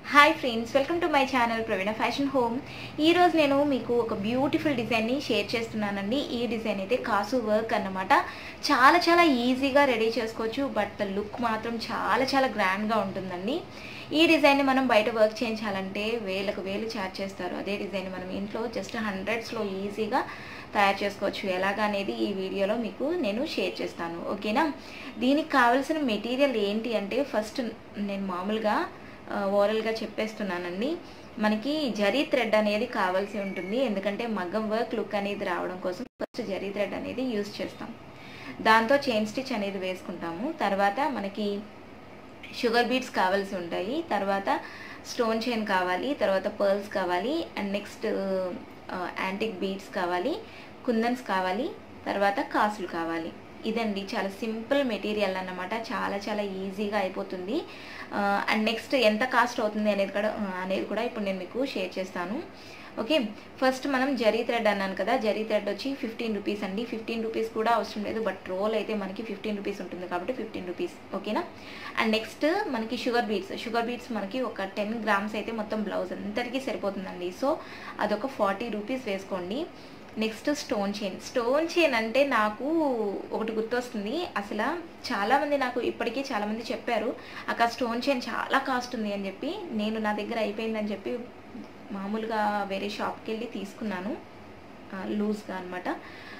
hi friends welcome to my channel Praveena fashion home ఈరోజు నేను మీకు ఒక బ్యూటిఫుల్ డిజైన్ని షేర్ చేస్తున్నానండి ఈ డిజైన్ అయితే కాసు వర్క్ అన్నమాట చాలా చాలా ఈజీగా రెడీ చేసుకోవచ్చు బట్ ద లుక్ మాత్రం చాలా చాలా గ్రాండ్గా ఉంటుందండి ఈ డిజైన్ని మనం బయట వర్క్ చేయించాలంటే వేలకు వేలు ఛార్జ్ చేస్తారు అదే డిజైన్ మనం ఇంట్లో జస్ట్ హండ్రెడ్స్లో ఈజీగా తయారు చేసుకోవచ్చు ఎలాగా అనేది ఈ వీడియోలో మీకు నేను షేర్ చేస్తాను ఓకేనా దీనికి కావాల్సిన మెటీరియల్ ఏంటి అంటే ఫస్ట్ నేను మామూలుగా ఓరల్గా చెప్పేస్తున్నానండి మనకి జరీ థ్రెడ్ అనేది కావాల్సి ఉంటుంది ఎందుకంటే మగ్గం వర్క్ లుక్ అనేది రావడం కోసం ఫస్ట్ జరీ థ్రెడ్ అనేది యూస్ చేస్తాం దాంతో చైన్ స్టిచ్ అనేది వేసుకుంటాము తర్వాత మనకి షుగర్ బీట్స్ కావాల్సి ఉంటాయి తర్వాత స్టోన్ చైన్ కావాలి తర్వాత పర్ల్స్ కావాలి అండ్ నెక్స్ట్ యాంటిక్ బీడ్స్ కావాలి కుందన్స్ కావాలి తర్వాత కాసులు కావాలి ఇదండి చాలా సింపుల్ మెటీరియల్ అన్నమాట చాలా చాలా ఈజీగా అయిపోతుంది అండ్ నెక్స్ట్ ఎంత కాస్ట్ అవుతుంది అనేది కూడా అనేది కూడా ఇప్పుడు నేను మీకు షేర్ చేస్తాను ఓకే ఫస్ట్ మనం జరీ థ్రెడ్ అన్నాను కదా జరీ థ్రెడ్ వచ్చి ఫిఫ్టీన్ రూపీస్ అండి ఫిఫ్టీన్ రూపీస్ కూడా అవసరం లేదు బట్ రోల్ అయితే మనకి ఫిఫ్టీన్ రూపీస్ ఉంటుంది కాబట్టి ఫిఫ్టీన్ రూపీస్ ఓకేనా అండ్ నెక్స్ట్ మనకి షుగర్ బీట్స్ షుగర్ బీట్స్ మనకి ఒక టెన్ గ్రామ్స్ అయితే మొత్తం బ్లౌజ్ అంతటికీ సరిపోతుందండి సో అదొక ఫార్టీ రూపీస్ వేసుకోండి next stone chain stone chain అంటే నాకు ఒకటి గుర్తొస్తుంది అసలు చాలామంది నాకు ఇప్పటికీ చాలామంది చెప్పారు అక్కడ స్టోన్ చైన్ చాలా కాస్ట్ ఉంది అని చెప్పి నేను నా దగ్గర అయిపోయిందని చెప్పి మామూలుగా వేరే షాప్కి వెళ్ళి తీసుకున్నాను లూజ్గా అనమాట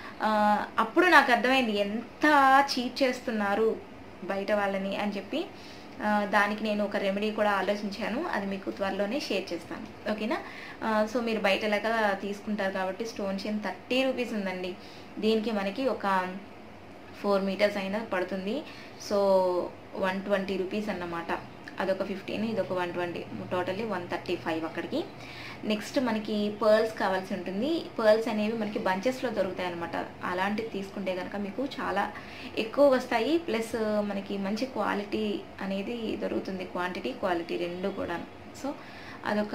అప్పుడు నాకు అర్థమైంది ఎంత చీట్ చేస్తున్నారు బయట వాళ్ళని అని చెప్పి దానికి నేను ఒక రెమెడీ కూడా ఆలోచించాను అది మీకు త్వరలోనే షేర్ చేస్తాను ఓకేనా సో మీరు బయట లాగా తీసుకుంటారు కాబట్టి స్టోన్ చైన్ థర్టీ రూపీస్ ఉందండి దీనికి మనకి ఒక ఫోర్ మీటర్స్ అయినా పడుతుంది సో వన్ ట్వంటీ రూపీస్ అన్నమాట అదొక ఫిఫ్టీన్ ఇదొక one twenty totally one thirty five అక్కడికి నెక్స్ట్ మనకి పర్ల్స్ కావాల్సి ఉంటుంది పర్ల్స్ అనేవి మనకి బంచెస్లో దొరుకుతాయి అనమాట అలాంటివి తీసుకుంటే కనుక మీకు చాలా ఎక్కువ వస్తాయి ప్లస్ మనకి మంచి క్వాలిటీ అనేది దొరుకుతుంది క్వాంటిటీ క్వాలిటీ రెండు కూడా సో అదొక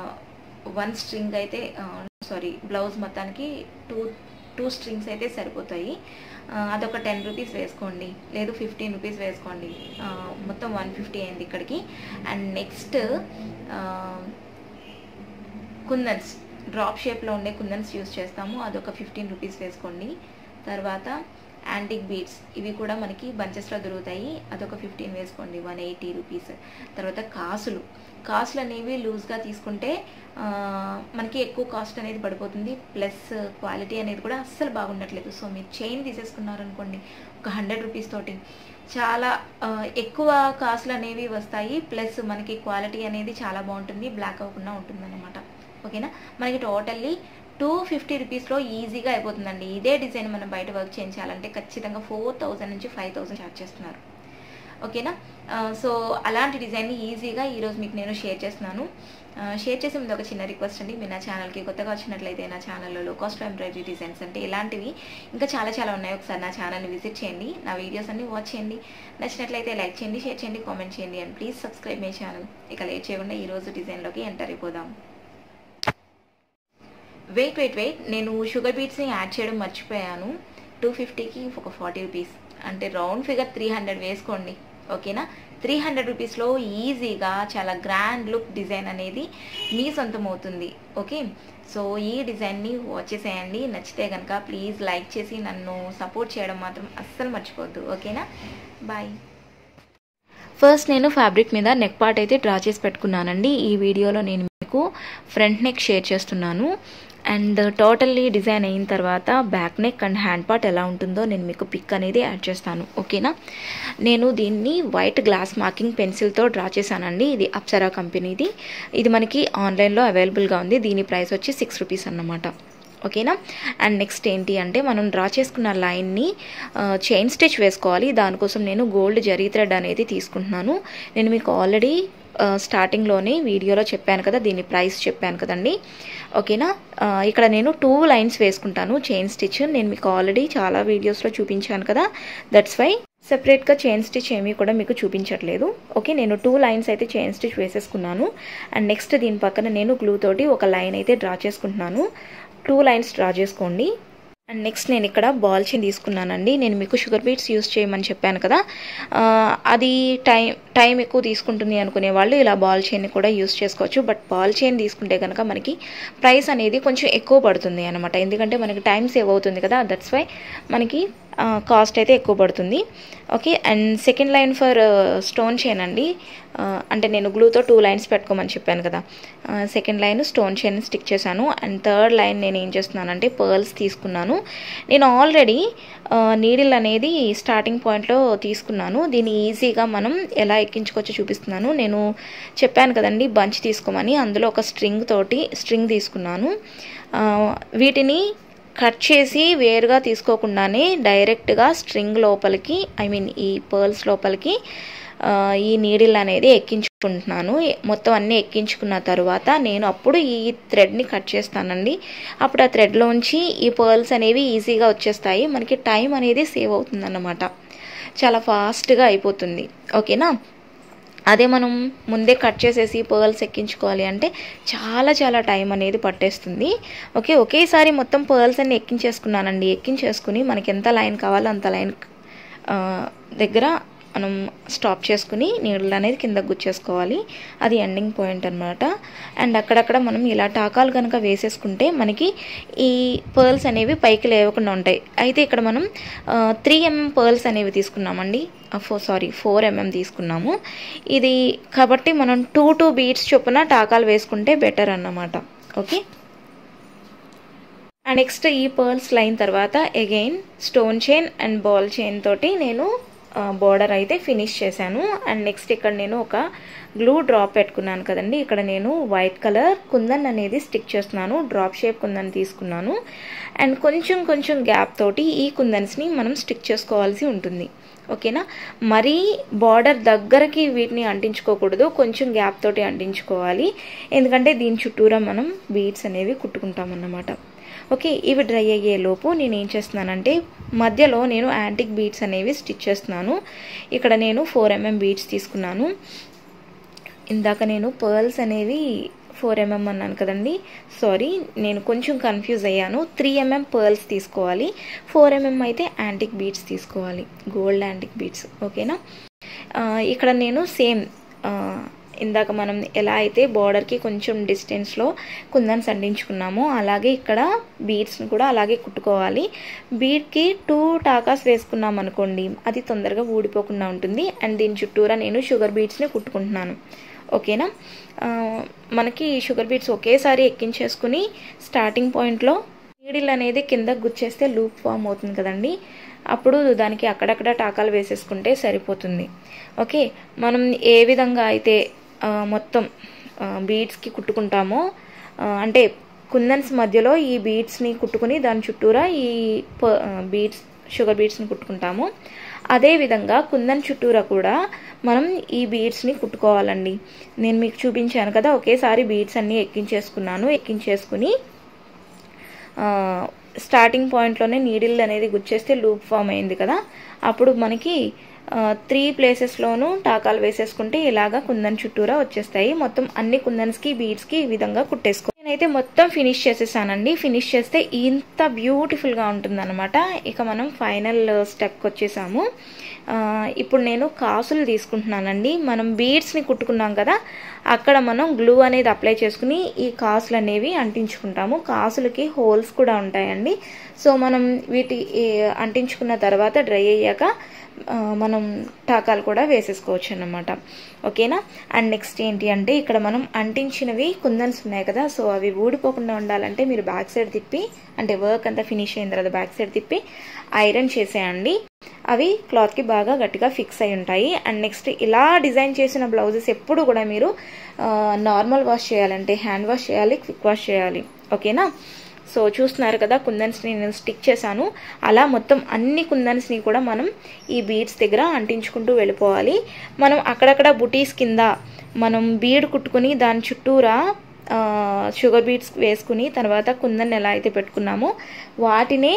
వన్ స్ట్రింగ్ అయితే సారీ బ్లౌజ్ మొత్తానికి టూ టూ స్ట్రింగ్స్ అయితే సరిపోతాయి అదొక టెన్ రూపీస్ వేసుకోండి లేదు ఫిఫ్టీన్ రూపీస్ వేసుకోండి మొత్తం వన్ ఫిఫ్టీ అయింది ఇక్కడికి అండ్ నెక్స్ట్ కుందన్స్ డ్రాప్ షేప్లో ఉండే కుందన్స్ యూస్ చేస్తాము అదొక ఫిఫ్టీన్ రూపీస్ వేసుకోండి తర్వాత యాంటిక్ బీడ్స్ ఇవి కూడా మనకి బంచెస్లో దొరుకుతాయి అదొక ఫిఫ్టీన్ వేసుకోండి వన్ ఎయిటీ రూపీస్ తర్వాత కాసులు కాసులు అనేవి లూజ్గా తీసుకుంటే మనకి ఎక్కువ కాస్ట్ అనేది పడిపోతుంది ప్లస్ క్వాలిటీ అనేది కూడా అస్సలు బాగుండట్లేదు సో మీరు చైన్ తీసేసుకున్నారనుకోండి ఒక హండ్రెడ్ రూపీస్ తోటి చాలా ఎక్కువ కాసులు అనేవి వస్తాయి ప్లస్ మనకి క్వాలిటీ అనేది చాలా బాగుంటుంది బ్లాక్ అవ్వకుండా ఉంటుందన్నమాట ఓకేనా మనకి టోటల్లీ టూ ఫిఫ్టీ రూపీస్లో ఈజీగా అయిపోతుందండి ఇదే డిజైన్ మనం బయట వర్క్ చేయించాలంటే ఖచ్చితంగా ఫోర్ థౌజండ్ నుంచి ఫైవ్ థౌజండ్ ఛార్జ్ చేస్తున్నారు ఓకేనా సో అలాంటి డిజైన్ని ఈజీగా ఈరోజు మీకు నేను షేర్ చేస్తున్నాను షేర్ చేసే ముందు ఒక చిన్న రిక్వెస్ట్ అండి మీరు నా ఛానల్కి కొత్తగా వచ్చినట్లయితే నా ఛానల్లో లో కాస్ట్ ఎంబ్రాయిడరీ డిజైన్స్ అంటే ఇలాంటివి ఇంకా చాలా చాలా ఉన్నాయి ఒకసారి నా ఛానల్ని విజిట్ చేయండి నా వీడియోస్ అన్ని వాచ్ చేయండి నచ్చినట్లయితే లైక్ చేయండి షేర్ చేయండి కామెంట్ చేయండి and please subscribe my channel ఇక లేట్ చేయకుండా ఈరోజు డిజైన్లోకి ఎంటర్ అయిపోదాం వెయిట్ వెయిట్ వెయిట్ నేను షుగర్ బీట్స్ని యాడ్ చేయడం మర్చిపోయాను టూ ఫిఫ్టీకి ఒక ఫార్టీ రూపీస్ అంటే రౌండ్ ఫిగర్ త్రీ హండ్రెడ్ వేసుకోండి ఓకేనా త్రీ హండ్రెడ్ రూపీస్లో ఈజీగా చాలా గ్రాండ్ లుక్ డిజైన్ అనేది మీ సొంతం అవుతుంది ఓకే సో ఈ డిజైన్ని వాచ్ చేసేయండి నచ్చితే కనుక ప్లీజ్ లైక్ చేసి నన్ను సపోర్ట్ చేయడం మాత్రం అస్సలు మర్చిపోవద్దు ఓకేనా బాయ్ ఫస్ట్ నేను ఫ్యాబ్రిక్ మీద నెక్ పార్ట్ అయితే డ్రా చేసి పెట్టుకున్నానండి ఈ వీడియోలో నేను మీకు ఫ్రంట్ నెక్ షేర్ చేస్తున్నాను అండ్ టోటల్లీ డిజైన్ అయిన తర్వాత back neck and hand part ఎలా ఉంటుందో నేను మీకు పిక్ అనేది యాడ్ చేస్తాను ఓకేనా నేను దీన్ని వైట్ గ్లాస్ మార్కింగ్ పెన్సిల్తో డ్రా చేశానండి ఇది అప్సరా కంపెనీది ఇది మనకి ఆన్లైన్లో అవైలబుల్గా ఉంది దీని ప్రైస్ వచ్చి సిక్స్ రూపీస్ అన్నమాట ఓకేనా అండ్ నెక్స్ట్ ఏంటి అంటే మనం డ్రా చేసుకున్న లైన్ని చైన్ స్టిచ్ వేసుకోవాలి దానికోసం నేను గోల్డ్ జరీ థ్రెడ్ అనేది తీసుకుంటున్నాను నేను మీకు ఆల్రెడీ స్టార్టింగ్లోనే వీడియోలో చెప్పాను కదా దీని ప్రైస్ చెప్పాను కదండి ఓకేనా ఇక్కడ నేను టూ లైన్స్ వేసుకుంటాను చైన్ స్టిచ్ నేను మీకు ఆల్రెడీ చాలా వీడియోస్లో చూపించాను కదా దట్స్ వై సెపరేట్గా చైన్ స్టిచ్ ఏమీ కూడా మీకు చూపించట్లేదు ఓకే నేను టూ లైన్స్ అయితే చైన్ స్టిచ్ వేసేసుకున్నాను అండ్ నెక్స్ట్ దీని పక్కన నేను గ్లూ తోటి ఒక లైన్ అయితే డ్రా చేసుకుంటున్నాను టూ లైన్స్ డ్రా చేసుకోండి అండ్ నెక్స్ట్ నేను ఇక్కడ బాల్ చైన్ తీసుకున్నానండి నేను మీకు షుగర్ బీట్స్ యూస్ చేయమని చెప్పాను కదా ఆ, అది టైం టైం ఎక్కువ తీసుకుంటుంది అనుకునే వాళ్ళు ఇలా బాల్ చైన్ కూడా యూస్ చేసుకోవచ్చు బట్ బాల్ చైన్ తీసుకుంటే కనుక మనకి ప్రైస్ అనేది కొంచెం ఎక్కువ పడుతుంది అనమాట ఎందుకంటే మనకి టైం సేవ్ అవుతుంది కదా దట్స్ వై మనకి కాస్ట్ అయితే ఎక్కువ పడుతుంది okay and second line for stone chain అండి ఆ, అంటే నేను గ్లూతో టూ లైన్స్ పెట్టుకోమని చెప్పాను కదా second line stone chain stick చేశాను అండ్ థర్డ్ లైన్ నేను ఏం చేస్తున్నానంటే పర్ల్స్ తీసుకున్నాను నేను ఆల్రెడీ నీడిల్ అనేది స్టార్టింగ్ పాయింట్లో తీసుకున్నాను దీన్ని ఈజీగా మనం ఎలా ఎక్కించుకోవచ్చో చూపిస్తున్నాను నేను చెప్పాను కదండి బంచ్ తీసుకోమని అందులో ఒక స్ట్రింగ్ తోటి స్ట్రింగ్ తీసుకున్నాను ఆ, వీటిని కట్ చేసి వేరుగా తీసుకోకుండానే డైరెక్ట్గా స్ట్రింగ్ లోపలికి ఐ మీన్ ఈ పర్ల్స్ లోపలికి ఆ, ఈ నీడిల్ అనేది ఎక్కించుకుంటున్నాను మొత్తం అన్నీ ఎక్కించుకున్న తర్వాత నేను అప్పుడు ఈ థ్రెడ్ని కట్ చేస్తానండి అప్పుడు ఆ థ్రెడ్లోంచి ఈ పర్ల్స్ అనేవి ఈజీగా వచ్చేస్తాయి మనకి టైం అనేది సేవ్ అవుతుందన్నమాట చాలా ఫాస్ట్గా అయిపోతుంది ఓకేనా అదే మనం ముందే కట్ చేసేసి పర్ల్స్ ఎక్కించుకోవాలి అంటే చాలా చాలా టైం అనేది పట్టేస్తుంది ఓకే ఒకేసారి మొత్తం పర్ల్స్ అన్ని ఎక్కించేసుకున్నానండి ఎక్కించేసుకుని మనకి ఎంత లైన్ కావాలో అంత లైన్ ఆ, దగ్గర మనం స్టాప్ చేసుకుని నీళ్ళు అనేది కింద గుచ్చేసుకోవాలి అది ఎండింగ్ పాయింట్ అనమాట అండ్ అక్కడక్కడ మనం ఇలా టాకాలు కనుక వేసేసుకుంటే మనకి ఈ పర్ల్స్ అనేవి పైకి లేవకుండా ఉంటాయి అయితే ఇక్కడ మనం త్రీ ఎంఎం పర్ల్స్ అనేవి తీసుకున్నామండి ఫోర్ సారీ ఫోర్ ఎంఎం తీసుకున్నాము ఇది కాబట్టి మనం టూ టూ బీట్స్ చొప్పున టాకాలు వేసుకుంటే బెటర్ అన్నమాట ఓకే అండ్ నెక్స్ట్ ఈ పర్ల్స్ లైన్ తర్వాత again stone chain and ball chain తోటి నేను బోర్డర్ అయితే ఫినిష్ చేశాను అండ్ నెక్స్ట్ ఇక్కడ నేను ఒక గ్లూ డ్రాప్ పెట్టుకున్నాను కదండి ఇక్కడ నేను వైట్ కలర్ కుందన్ అనేది స్టిక్ చేస్తున్నాను డ్రాప్ షేప్ కుందన్ తీసుకున్నాను అండ్ కొంచెం కొంచెం గ్యాప్ తోటి ఈ కుందన్స్ని మనం స్టిక్ చేసుకోవాల్సి ఉంటుంది ఓకేనా మరీ బార్డర్ దగ్గరకి వీటిని అంటించుకోకూడదు కొంచెం గ్యాప్ తోటి అంటించుకోవాలి ఎందుకంటే దీని చుట్టూరా మనం బీడ్స్ అనేవి కుట్టుకుంటాం అన్నమాట ఓకే ఇవి డ్రై అయ్యే లోపు నేను ఏం చేస్తున్నానంటే మధ్యలో నేను యాంటిక్ బీడ్స్ అనేవి స్టిచ్ చేస్తున్నాను ఇక్కడ నేను ఫోర్ ఎంఎం బీడ్స్ తీసుకున్నాను ఇందాక నేను పర్ల్స్ అనేవి ఫోర్ ఎంఎం అన్నాను కదండి సారీ నేను కొంచెం కన్ఫ్యూజ్ అయ్యాను త్రీ ఎంఎం పర్ల్స్ తీసుకోవాలి ఫోర్ ఎంఎం అయితే యాంటిక్ బీడ్స్ తీసుకోవాలి గోల్డ్ యాంటిక్ బీడ్స్ ఓకేనా ఆ, ఇక్కడ నేను సేమ్ ఇందాక మనం ఎలా అయితే బార్డర్కి కొంచెం డిస్టెన్స్లో కుందన్స్ అంటించుకున్నామో అలాగే ఇక్కడ బీడ్స్ని కూడా అలాగే కుట్టుకోవాలి బీడ్కి టూ టాకాస్ వేసుకున్నాం అనుకోండి అది తొందరగా ఊడిపోకుండా ఉంటుంది అండ్ దీని చుట్టూరా నేను షుగర్ బీడ్స్ని కుట్టుకుంటున్నాను ఓకేనా ఆ, మనకి షుగర్ బీట్స్ ఒకేసారి ఎక్కించేసుకుని స్టార్టింగ్ పాయింట్లో నీడిల్ అనేది కింద గుచ్చేస్తే లూప్ ఫామ్ అవుతుంది కదండి అప్పుడు దానికి అక్కడక్కడ టాకాలు వేసేసుకుంటే సరిపోతుంది ఓకే మనం ఏ విధంగా అయితే ఆ, మొత్తం బీడ్స్కి కుట్టుకుంటామో ఆ, అంటే కుందన్స్ మధ్యలో ఈ బీడ్స్ని కుట్టుకుని దాని చుట్టూరా ఈ బీడ్స్ షుగర్ బీడ్స్ని కుట్టుకుంటాము అదేవిధంగా కుందన్ చుట్టూరా కూడా మనం ఈ బీడ్స్ని కుట్టుకోవాలండి నేను మీకు చూపించాను కదా ఒకేసారి బీడ్స్ అన్నీ ఎక్కించేసుకున్నాను ఎక్కించేసుకుని ఆ, స్టార్టింగ్ పాయింట్లోనే నీడిల్ అనేది గుచ్చేస్తే లూప్ ఫామ్ అయింది కదా అప్పుడు మనకి త్రీ ప్లేసెస్లోనూ టాకాలు వేసేసుకుంటే ఇలాగా కుందన్ చుట్టూరా వచ్చేస్తాయి మొత్తం అన్ని కుందన్స్కి బీడ్స్కి ఈ విధంగా కుట్టేసుకో నేనైతే మొత్తం ఫినిష్ చేసేసానండి ఫినిష్ చేస్తే ఇంత బ్యూటిఫుల్గా ఉంటుందన్నమాట ఇక మనం ఫైనల్ స్టెప్కి వచ్చేసాము ఆ, ఇప్పుడు నేను కాసులు తీసుకుంటున్నానండి మనం బీడ్స్ని కుట్టుకున్నాం కదా అక్కడ మనం గ్లూ అనేది అప్లై చేసుకుని ఈ కాసులు అనేవి అంటించుకుంటాము కాసులకి హోల్స్ కూడా ఉంటాయండి సో మనం వీటి ఈ అంటించుకున్న తర్వాత డ్రై అయ్యాక ఆ, మనం టాకాలు కూడా వేసేసుకోవచ్చు అన్నమాట ఓకేనా అండ్ నెక్స్ట్ ఏంటి అంటే ఇక్కడ మనం అంటించినవి కుందన్స్ ఉన్నాయి కదా సో అవి ఊడిపోకుండా ఉండాలంటే మీరు బ్యాక్ సైడ్ తిప్పి అంటే వర్క్ అంతా ఫినిష్ అయిన తర్వాత బ్యాక్ సైడ్ తిప్పి ఐరన్ చేసేయండి అవి క్లాత్కి బాగా గట్టిగా ఫిక్స్ అయి ఉంటాయి అండ్ నెక్స్ట్ ఇలా డిజైన్ చేసిన బ్లౌజెస్ ఎప్పుడు కూడా మీరు నార్మల్ వాష్ చేయాలంటే హ్యాండ్ వాష్ చేయాలి క్విక్ వాష్ చేయాలి ఓకేనా సో చూస్తున్నారు కదా కుందన్స్ని నేను స్టిక్ చేశాను అలా మొత్తం అన్ని కుందన్స్ని కూడా మనం ఈ బీడ్స్ దగ్గర అంటించుకుంటూ వెళ్ళిపోవాలి మనం అక్కడక్కడ బుటీస్ కింద మనం బీడ్ కుట్టుకుని దాని చుట్టూరా షుగర్ బీడ్స్ వేసుకుని తర్వాత కుందన్ ఎలా అయితే పెట్టుకున్నామో వాటినే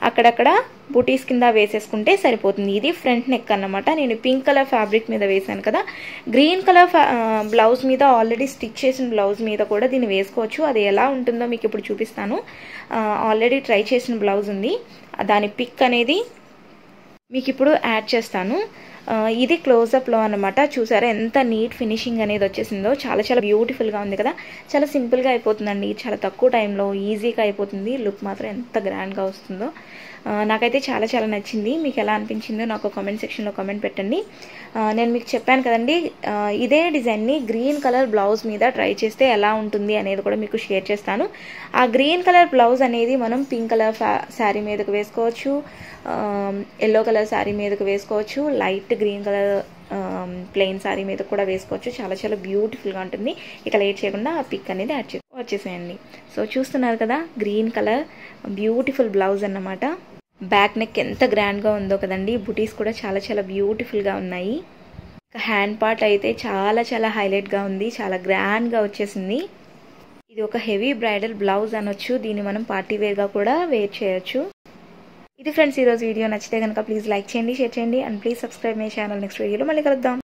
అక్కడక్కడ బుటీస్ కింద వేసేసుకుంటే సరిపోతుంది ఇది ఫ్రంట్ నెక్ అన్నమాట నేను పింక్ కలర్ ఫ్యాబ్రిక్ మీద వేసాను కదా గ్రీన్ కలర్ బ్లౌజ్ మీద ఆల్రెడీ స్టిచ్ చేసిన బ్లౌజ్ మీద కూడా దీన్ని వేసుకోవచ్చు అది ఎలా ఉంటుందో మీకు ఇప్పుడు చూపిస్తాను ఆల్రెడీ ట్రై చేసిన బ్లౌజ్ ఉంది దాని పిక్ అనేది మీకు ఇప్పుడు యాడ్ చేస్తాను ఇది క్లోజప్లో అనమాట చూసారా ఎంత నీట్ ఫినిషింగ్ అనేది వచ్చేసిందో చాలా చాలా బ్యూటిఫుల్గా ఉంది కదా చాలా సింపుల్గా అయిపోతుందండి చాలా తక్కువ టైంలో ఈజీగా అయిపోతుంది లుక్ మాత్రం ఎంత గ్రాండ్గా వస్తుందో నాకైతే చాలా చాలా నచ్చింది మీకు ఎలా అనిపించిందో నాకు కామెంట్ సెక్షన్లో కామెంట్ పెట్టండి నేను మీకు చెప్పాను కదండి ఇదే డిజైన్ని గ్రీన్ కలర్ బ్లౌజ్ మీద ట్రై చేస్తే ఎలా ఉంటుంది అనేది కూడా మీకు షేర్ చేస్తాను ఆ గ్రీన్ కలర్ బ్లౌజ్ అనేది మనం పింక్ కలర్ శారీ మీదకు వేసుకోవచ్చు ఎల్లో కలర్ శారీ మీదకు వేసుకోవచ్చు light green colour plain sari మీద కూడా వేసుకోవచ్చు చాలా చాలా బ్యూటిఫుల్గా ఉంటుంది ఇక లేట్ చేయకుండా ఆ పిక్ అనేది యాడ్ చే వచ్చేసేయండి సో చూస్తున్నారు కదా గ్రీన్ కలర్ బ్యూటిఫుల్ బ్లౌజ్ అన్నమాట బ్యాక్ నెక్ ఎంత గ్రాండ్గా ఉందో కదండి బుటీస్ కూడా చాలా చాలా బ్యూటిఫుల్గా ఉన్నాయి హ్యాండ్ పార్ట్ అయితే చాలా చాలా హైలైట్గా ఉంది చాలా గ్రాండ్గా వచ్చేసింది ఇది ఒక హెవీ బ్రైడల్ బ్లౌజ్ అనొచ్చు దీన్ని మనం పార్టీ వేర్గా కూడా వేర్ చేయొచ్చు ఇది ఫ్రెండ్స్ ఈరోజు వీడియో నచ్చితే కనుక ప్లీజ్ లైక్ చేయండి షేర్ చేయండి and please subscribe my channel next వీడియోలో మళ్ళీ కలుద్దాం